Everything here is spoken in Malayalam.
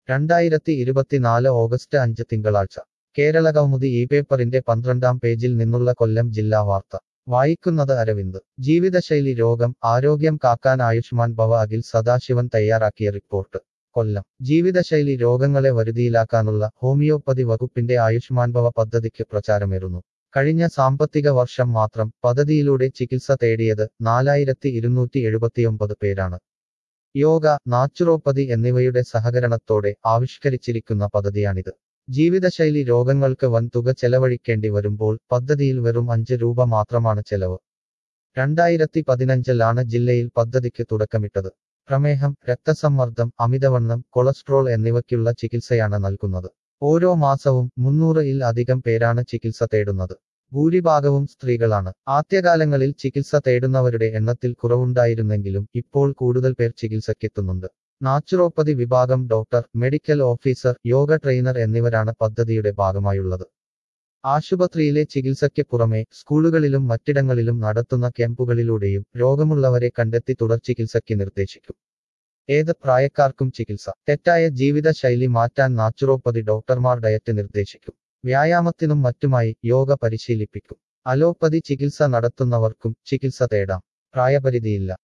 രണ്ടായിരത്തി ഇരുപത്തിനാല് ഓഗസ്റ്റ് അഞ്ച് തിങ്കളാഴ്ച കേരളകൗമുദി ഈ പേപ്പറിന്റെ പന്ത്രണ്ടാം പേജിൽ നിന്നുള്ള കൊല്ലം ജില്ലാ വാർത്ത വായിക്കുന്നത് അരവിന്ദ് ജീവിതശൈലി രോഗം ആരോഗ്യം കാക്കാൻ ആയുഷ്മാൻ ഭവ അഖിൽ സദാശിവൻ തയ്യാറാക്കിയ റിപ്പോർട്ട് കൊല്ലം ജീവിതശൈലി രോഗങ്ങളെ വരുതിയിലാക്കാനുള്ള ഹോമിയോപ്പതി വകുപ്പിന്റെ ആയുഷ്മാൻ ഭവ പദ്ധതിക്ക് പ്രചാരമേറുന്നു കഴിഞ്ഞ സാമ്പത്തിക വർഷം മാത്രം പദ്ധതിയിലൂടെ ചികിത്സ തേടിയത് നാലായിരത്തി ഇരുന്നൂറ്റി എഴുപത്തിയൊമ്പത് പേരാണ് യോഗ നാച്ചുറോപ്പതി എന്നിവയുടെ സഹകരണത്തോടെ ആവിഷ്കരിച്ചിരിക്കുന്ന പദ്ധതിയാണിത് ജീവിതശൈലി രോഗങ്ങൾക്ക് വൻതുക ചെലവഴിക്കേണ്ടി വരുമ്പോൾ പദ്ധതിയിൽ വെറും അഞ്ച് രൂപ മാത്രമാണ് ചെലവ് രണ്ടായിരത്തി പതിനഞ്ചിലാണ് ജില്ലയിൽ പദ്ധതിക്ക് തുടക്കമിട്ടത് പ്രമേഹം രക്തസമ്മർദ്ദം അമിതവണ്ണം കൊളസ്ട്രോൾ എന്നിവയ്ക്കുള്ള ചികിത്സയാണ് നൽകുന്നത് ഓരോ മാസവും മുന്നൂറ് ഇൽ അധികം പേരാണ് ചികിത്സ തേടുന്നത് ഭൂരിഭാഗവും സ്ത്രീകളാണ് ആദ്യകാലങ്ങളിൽ ചികിത്സ തേടുന്നവരുടെ എണ്ണത്തിൽ കുറവുണ്ടായിരുന്നെങ്കിലും ഇപ്പോൾ കൂടുതൽ പേർ ചികിത്സയ്ക്കെത്തുന്നുണ്ട് നാച്ചുറോപ്പതി വിഭാഗം doctor medical officer yoga trainer എന്നിവരാണ് പദ്ധതിയുടെ ഭാഗമായുള്ളത് ആശുപത്രിയിലെ ചികിത്സയ്ക്ക് പുറമെ സ്കൂളുകളിലും മറ്റിടങ്ങളിലും നടത്തുന്ന ക്യാമ്പുകളിലൂടെയും രോഗമുള്ളവരെ കണ്ടെത്തി തുടർ ചികിത്സയ്ക്ക് നിർദ്ദേശിക്കും ഏത് പ്രായക്കാർക്കും ചികിത്സ തെറ്റായ ജീവിതശൈലി മാറ്റാൻ നാച്ചുറോപ്പതി ഡോക്ടർമാർ ഡയറ്റ് നിർദ്ദേശിക്കും വ്യായാമത്തിനും മറ്റുമായി യോഗ പരിശീലിപ്പിക്കും അലോപ്പതി ചികിത്സ നടത്തുന്നവർക്കും ചികിത്സ തേടാം പ്രായപരിധിയില്ല